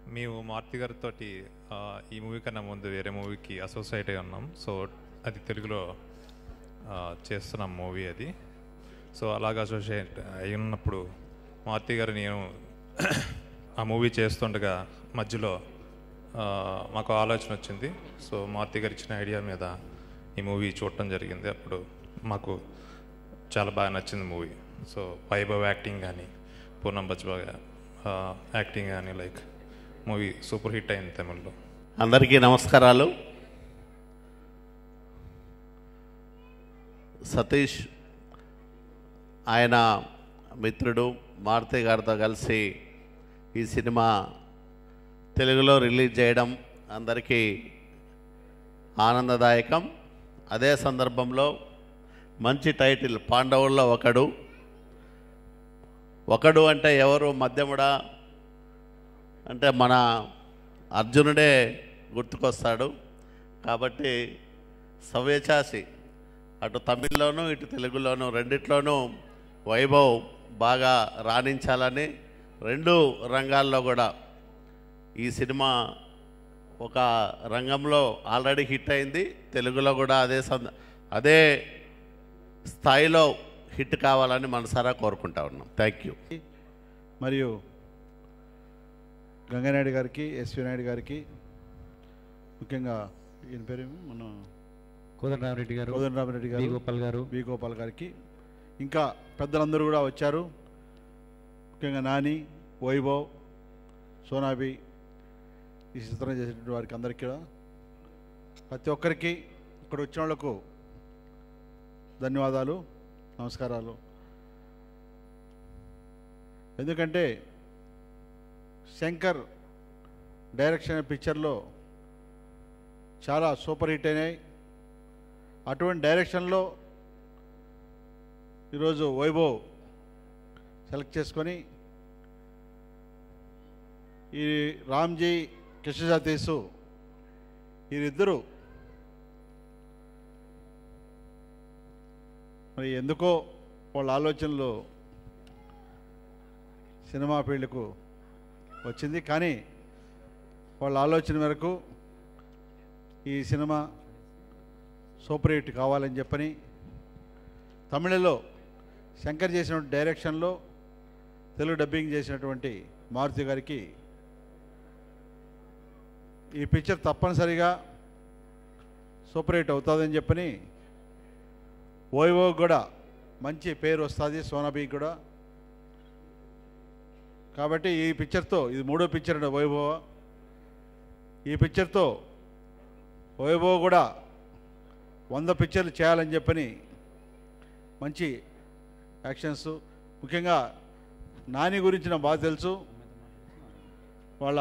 మేము మారుతి గారితో ఈ మూవీ కన్నా ముందు వేరే మూవీకి అసోసియేట్ అయి ఉన్నాం సో అది తెలుగులో ఆ, చేస్తున్నాం మూవీ అది సో అలాగ అసోసియేట్ అయి ఉన్నప్పుడు మారుతి గారు నేను ఆ మూవీ చేస్తుండగా మధ్యలో ఆ, మాకు ఆలోచన వచ్చింది సో మారుతి గారు ఇచ్చిన ఐడియా మీద ఈ మూవీ చూడటం జరిగింది అప్పుడు మాకు చాలా బాగా నచ్చింది మూవీ సో వైభవ్ యాక్టింగ్ కానీ పూర్ణం బజ్బా యాక్టింగ్ కానీ లైక్ మూవీ సూపర్ హిట్ అయింది తమిళ్లో అందరికీ నమస్కారాలు సతీష్ ఆయన మిత్రుడు మారుతి గారితో కలిసి ఈ సినిమా తెలుగులో రిలీజ్ చేయడం అందరికీ ఆనందదాయకం అదే సందర్భంలో మంచి టైటిల్ పాండవుల్లో ఒకడు ఒకడు అంటే ఎవరు మధ్యముడా అంటే మన అర్జునుడే గుర్తుకొస్తాడు కాబట్టి సవ్యచాసి అటు తమిళ్లోనూ ఇటు తెలుగులోనూ రెండిట్లోనూ వైభవ్ బాగా రాణించాలని రెండు రంగాల్లో కూడా ఈ సినిమా ఒక రంగంలో ఆల్రెడీ హిట్ అయింది తెలుగులో కూడా అదే సంద అదే స్థాయిలో హిట్ కావాలని మనసారా కోరుకుంటా ఉన్నాం థ్యాంక్ యూ మరియు గంగానాయుడు గారికి ఎస్వి నాయుడు గారికి ముఖ్యంగా ఈయన పేరేమి మన కోదండరామరెడ్డి గారు కోదండరామరెడ్డి గారు బి. గోపాల్ గారు బి గోపాల్ గారికి ఇంకా పెద్దలందరూ కూడా వచ్చారు ముఖ్యంగా నాని వైభవ్ సోనాబి ఈ చిత్రం చేసినటువంటి వారికి అందరికీ కూడా ప్రతి ఒక్కరికి ఇక్కడ వచ్చిన వాళ్ళకు ధన్యవాదాలు నమస్కారాలు ఎందుకంటే శంకర్ డైరెక్షన్ పిక్చర్లో చాలా సూపర్ హిట్ అయినాయి అటువంటి డైరెక్షన్లో ఈరోజు వైభవ్ సెలెక్ట్ చేసుకొని ఈ రామ్జీ కృష్ణ సతీష్ వీరిద్దరూ మరి ఎందుకో వాళ్ళ ఆలోచనలు సినిమా ఫీల్డ్కు వచ్చింది కానీ వాళ్ళ ఆలోచన మేరకు ఈ సినిమా సూపర్ హిట్ కావాలని చెప్పని తమిళలో శంకర్ చేసిన డైరెక్షన్లో తెలుగు డబ్బింగ్ చేసినటువంటి మారుతి గారికి ఈ పిక్చర్ తప్పనిసరిగా సూపర్ హిట్ అవుతుందని చెప్పని ఓయివో కూడా మంచి పేరు వస్తుంది సోనాబీకి కూడా కాబట్టి ఈ పిక్చర్తో ఇది మూడో పిక్చర్ అండి వైభవ ఈ పిక్చర్తో వైభవ కూడా వంద పిక్చర్లు చేయాలని చెప్పని మంచి యాక్షన్స్ ముఖ్యంగా నాని గురించి నాకు బాగా తెలుసు వాళ్ళ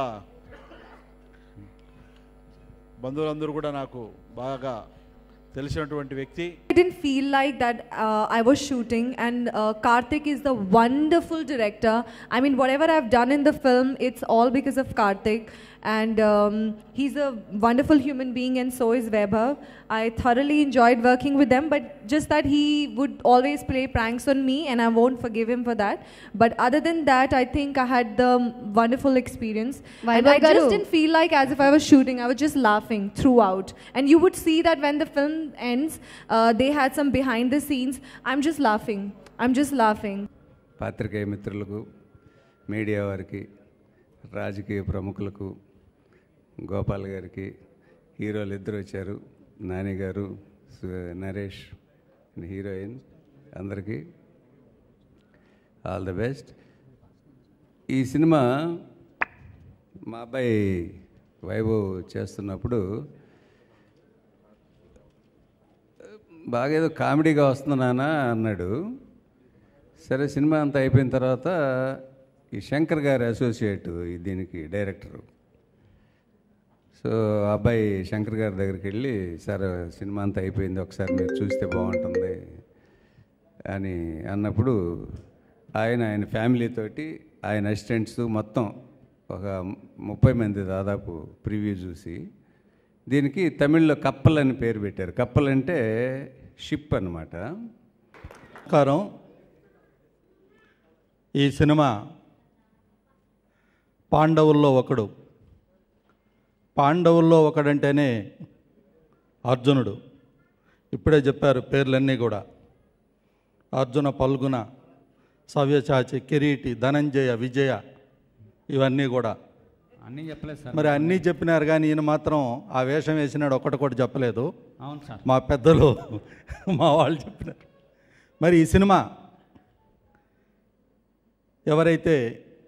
బంధువులందరూ కూడా నాకు బాగా తెలిసినటువంటి వ్యక్తి I didn't feel like that uh, I was shooting, and uh, Karthik is the wonderful director. I mean, whatever I've done in the film, it's all because of Karthik. And um, he's a wonderful human being, and so is Vaibhav. I thoroughly enjoyed working with them, but just that he would always play pranks on me, and I won't forgive him for that. But other than that, I think I had the wonderful experience. and Vaibhav I just garu. didn't feel like as if I was shooting. I was just laughing throughout. And you would see that when the film ends, uh, they had some behind the scenes. I'm just laughing. I'm just laughing. పాత్రికేయ మిత్రులకు media వారికి రాజకీయ ప్రముఖులకు గోపాల్ గారికి హీరోలు ఇద్దరు వచ్చారు నాని గారు సు- నరేష్ హీరోయిన్ అందరికీ ఆల్ ద బెస్ట్ ఈ సినిమా మా అబ్బాయి వైభవ్ చేస్తున్నప్పుడు బాగా ఏదో కామెడీగా వస్తుంది నాన్న అన్నాడు సరే సినిమా అంతా అయిపోయిన తర్వాత ఈ శంకర్ గారి అసోసియేట్ ఈ దీనికి డైరెక్టరు సో ఆ అబ్బాయి శంకర్ గారి దగ్గరికి వెళ్ళి సార్ సినిమా అంతా అయిపోయింది ఒకసారి మీరు చూస్తే బాగుంటుంది అని అన్నప్పుడు ఆయన ఆయన ఫ్యామిలీతోటి ఆయన అసిస్టెంట్స్ మొత్తం ఒక ముప్పై మంది దాదాపు ప్రివ్యూ చూసి దీనికి తమిళ్లో కప్పల్ అని పేరు పెట్టారు కప్పల్ అంటే షిప్ అన్నమాట నమస్కారం ఈ సినిమా పాండవుల్లో ఒకడు పాండవుల్లో ఒకడంటేనే అర్జునుడు ఇప్పుడే చెప్పారు పేర్లన్నీ కూడా అర్జున పల్గున సవ్యచాచి కిరీటి ధనంజయ విజయ ఇవన్నీ కూడా అన్నీ చెప్పలేదు సార్ మరి అన్నీ చెప్పినారు కానీ ఈయన మాత్రం ఆ వేషం వేసినాడు ఒక్కటి కూడా చెప్పలేదు అవును సార్ మా పెద్దలు మా వాళ్ళు చెప్పినారు మరి ఈ సినిమా ఎవరైతే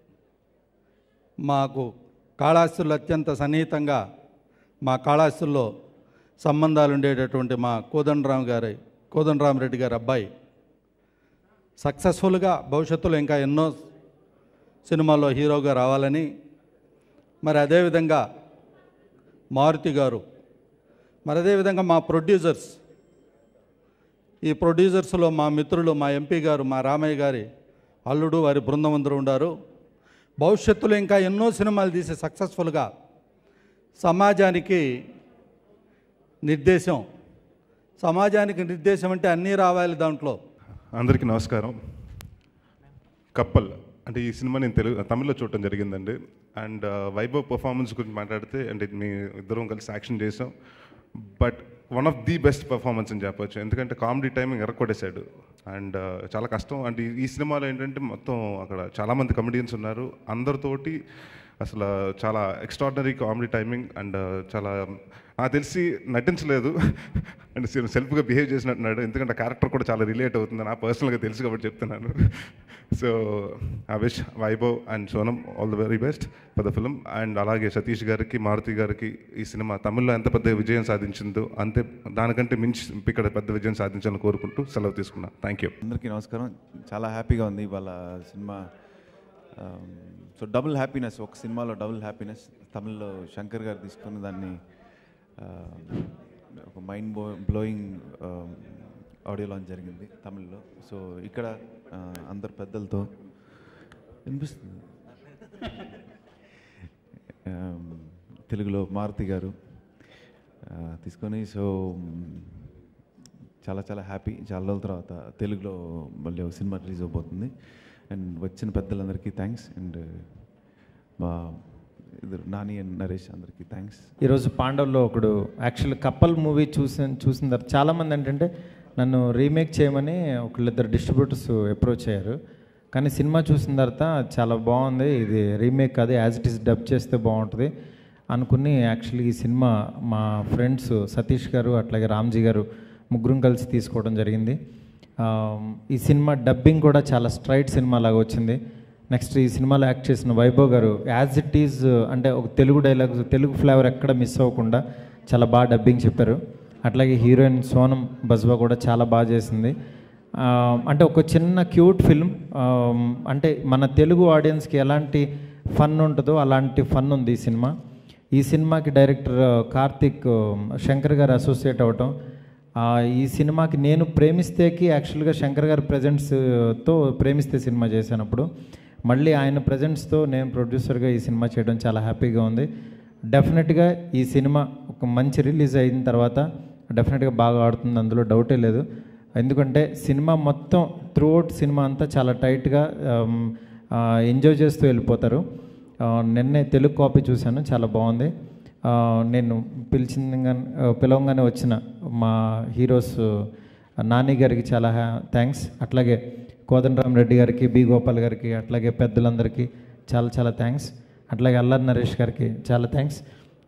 మాకు కాళాస్తులు అత్యంత సన్నిహితంగా మా కాళాస్తుల్లో సంబంధాలు ఉండేటటువంటి మా కోదండరామ్ గారి కోదండరామరెడ్డి గారి అబ్బాయి సక్సెస్ఫుల్గా భవిష్యత్తులో ఇంకా ఎన్నో సినిమాల్లో హీరోగా రావాలని మరి అదేవిధంగా మారుతి గారు మరి అదేవిధంగా మా ప్రొడ్యూసర్స్ ఈ ప్రొడ్యూసర్స్లో మా మిత్రులు మా ఎంపీ గారు మా రామయ్య గారి అల్లుడు వారి బృందం అందరూ ఉండారు భవిష్యత్తులో ఇంకా ఎన్నో సినిమాలు తీసి సక్సెస్ఫుల్గా సమాజానికి నిర్దేశం సమాజానికి నిర్దేశం అంటే అన్నీ రావాలి దాంట్లో అందరికీ నమస్కారం కప్పల్ అంటే ఈ సినిమా నేను తెలుగు తమిళ్లో చూడటం జరిగిందండి అండ్ వైభవ్ పర్ఫార్మెన్స్ గురించి మాట్లాడితే అంటే మీ ఇద్దరం కలిసి యాక్షన్ చేసాం but one of the best performance అని చెప్పొచ్చు ఎందుకంటే కామెడీ టైమింగ్ ఎరకొట్టేశాడు అండ్ చాలా కష్టం అంటే ఈ- ఈ సినిమాలో ఏంటంటే మొత్తం అక్కడ చాలామంది కమెడియన్స్ ఉన్నారు అందరితోటి అసలు చాలా ఎక్స్ట్రాడినరీ కామెడీ టైమింగ్ అండ్ చాలా నాకు తెలిసి నటించలేదు అండ్ సెల్ఫ్గా బిహేవ్ చేసినట్టున్నాడు ఎందుకంటే క్యారెక్టర్ కూడా చాలా రిలేట్ అవుతుంది నా పర్సనల్గా తెలుసు కాబట్టి చెప్తున్నాను so I wish Vaibhav and Sonam all the very best for the film అండ్ అలాగే సతీష్ గారికి మారుతి గారికి ఈ సినిమా తమిళ్లో ఎంత పెద్ద విజయం సాధించిందో అంతే దానికంటే మించి ఇక్కడ పెద్ద విజయం సాధించాలని కోరుకుంటూ సెలవు తీసుకున్నాను థ్యాంక్ యూ అందరికీ నమస్కారం చాలా హ్యాపీగా ఉంది ఇవాళ సినిమా సో డబుల్ హ్యాపీనెస్ ఒక సినిమాలో డబుల్ హ్యాపీనెస్ తమిళ్లో శంకర్ గారు తీసుకుని దాన్ని ఆ, ఒక మైండ్ బో బ్లోయింగ్ ఆడియో లాంచ్ జరిగింది తమిళ్లో సో ఇక్కడ ఆ, అందరు పెద్దలతో వినిపిస్తుంది ఆ, తెలుగులో మారుతి గారు ఆ, తీసుకొని సో చాలా చాలా హ్యాపీ చాలా రోజుల తర్వాత తెలుగులో మళ్ళీ ఒక సినిమా రిలీజ్ అవబోతుంది అండ్ వచ్చిన పెద్దలందరికీ థ్యాంక్స్ అండ్ మా ఇద్దరు నాని అండ్ నరేష్ అందరికీ థ్యాంక్స్ ఈరోజు పాండవ్లో ఒకడు యాక్చువల్ కప్పల్ మూవీ చూసిన చూసిన తర్వాత చాలామంది ఏంటంటే నన్ను రీమేక్ చేయమని ఒకళ్ళిద్దరు డిస్ట్రిబ్యూటర్స్ అప్రోచ్ అయ్యారు కానీ సినిమా చూసిన తర్వాత చాలా బాగుంది ఇది రీమేక్ కాదు యాజ్ ఇట్ ఈస్ డబ్ చేస్తే బాగుంటుంది అనుకుని యాక్చువల్లీ ఈ సినిమా మా ఫ్రెండ్స్ సతీష్ గారు అట్లాగే రామ్జీ గారు ముగ్గురం కలిసి తీసుకోవడం జరిగింది ఆ, ఈ సినిమా డబ్బింగ్ కూడా చాలా స్ట్రైట్ సినిమా లాగా వచ్చింది నెక్స్ట్ ఈ సినిమాలో యాక్ట్ చేసిన వైభవ్ గారు యాజ్ ఇట్ ఈజ్ అంటే ఒక తెలుగు డైలాగ్ తెలుగు ఫ్లేవర్ ఎక్కడ మిస్ అవ్వకుండా చాలా బాగా డబ్బింగ్ చెప్పారు అట్లాగే హీరోయిన్ సోనం బజ్వా కూడా చాలా బాగా చేసింది ఆ, అంటే ఒక చిన్న క్యూట్ ఫిల్మ్ అంటే మన తెలుగు ఆడియన్స్కి ఎలాంటి ఫన్ ఉంటుందో అలాంటి ఫన్ ఉంది ఈ సినిమా ఈ సినిమాకి డైరెక్టర్ కార్తిక్ శంకర్ గారు అసోసియేట్ అవ్వటం ఆ, ఈ సినిమాకి నేను ప్రేమిస్తేకి యాక్చువల్గా శంకర్ గారి ప్రజెంట్స్తో ప్రేమిస్తే సినిమా చేశానప్పుడు మళ్ళీ ఆయన ప్రజెంట్స్తో నేను ప్రొడ్యూసర్గా ఈ సినిమా చేయడం చాలా హ్యాపీగా ఉంది డెఫినెట్గా ఈ సినిమా ఒక మంచి రిలీజ్ అయిన తర్వాత డెఫినెట్గా బాగా ఆడుతుంది అందులో డౌటే లేదు ఎందుకంటే సినిమా మొత్తం త్రూఅవుట్ సినిమా అంతా చాలా టైట్గా ఎంజాయ్ చేస్తూ వెళ్ళిపోతారు ఆ, నిన్నే తెలుగు కాపీ చూశాను చాలా బాగుంది ఆ, నేను పిలిచింది పిలవంగానే వచ్చిన మా హీరోస్ నాని గారికి చాలా థ్యాంక్స్ అట్లాగే కోదండరామ్ రెడ్డి గారికి బి గోపాల్ గారికి అట్లాగే పెద్దలందరికీ చాలా చాలా థ్యాంక్స్ అట్లాగే అల్లరి నరేష్ గారికి చాలా థ్యాంక్స్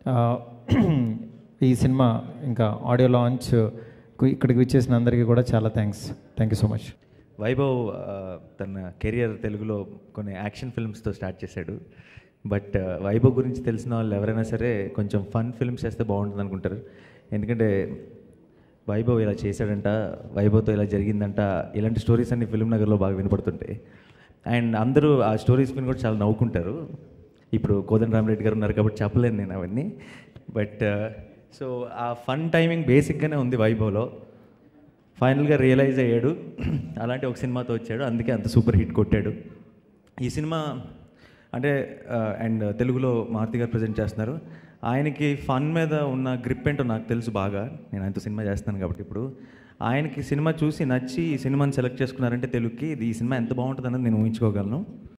ఈ సినిమా ఇంకా ఆడియో లాంచ్ ఇక్కడికి విచ్చేసిన అందరికీ కూడా చాలా thanks thank you so much Vaibhav ఆ, తన కెరియర్ తెలుగులో కొన్ని యాక్షన్ ఫిల్మ్స్తో స్టార్ట్ చేశాడు బట్ ఆ, వైభవ్ గురించి తెలిసిన వాళ్ళు ఎవరైనా సరే కొంచెం ఫన్ ఫిల్మ్స్ చేస్తే బాగుంటుంది అనుకుంటారు ఎందుకంటే వైభవ్ ఇలా చేశాడంట వైభవ్తో ఇలా జరిగిందంట ఇలాంటి స్టోరీస్ అన్ని ఫిల్మ్ నగర్లో బాగా వినపడుతుంటాయి అండ్ అందరూ ఆ స్టోరీస్ విని కూడా చాలా నవ్వుకుంటారు ఇప్పుడు కోదండ రామరెడ్డి గారు ఉన్నారు కాబట్టి చెప్పలేను నేను అవన్నీ బట్ సో ఆ ఫన్ టైమింగ్ బేసిక్గానే ఉంది వైభవ్లో ఫైనల్గా రియలైజ్ అయ్యాడు అలాంటి ఒక సినిమాతో వచ్చాడు అందుకే అంత సూపర్ హిట్ కొట్టాడు ఈ సినిమా అంటే అండ్ తెలుగులో మారుతి గారు ప్రజెంట్ చేస్తున్నారు ఆయనకి ఫన్ మీద ఉన్న గ్రిప్ ఏంటో నాకు తెలుసు బాగా నేను ఆయనతో సినిమా చేస్తాను కాబట్టి ఇప్పుడు ఆయనకి సినిమా చూసి నచ్చి ఈ సినిమాని సెలెక్ట్ చేసుకున్నారంటే తెలుగుకి ఇది ఈ సినిమా ఎంత బాగుంటుంది అన్నది నేను ఊహించుకోగలను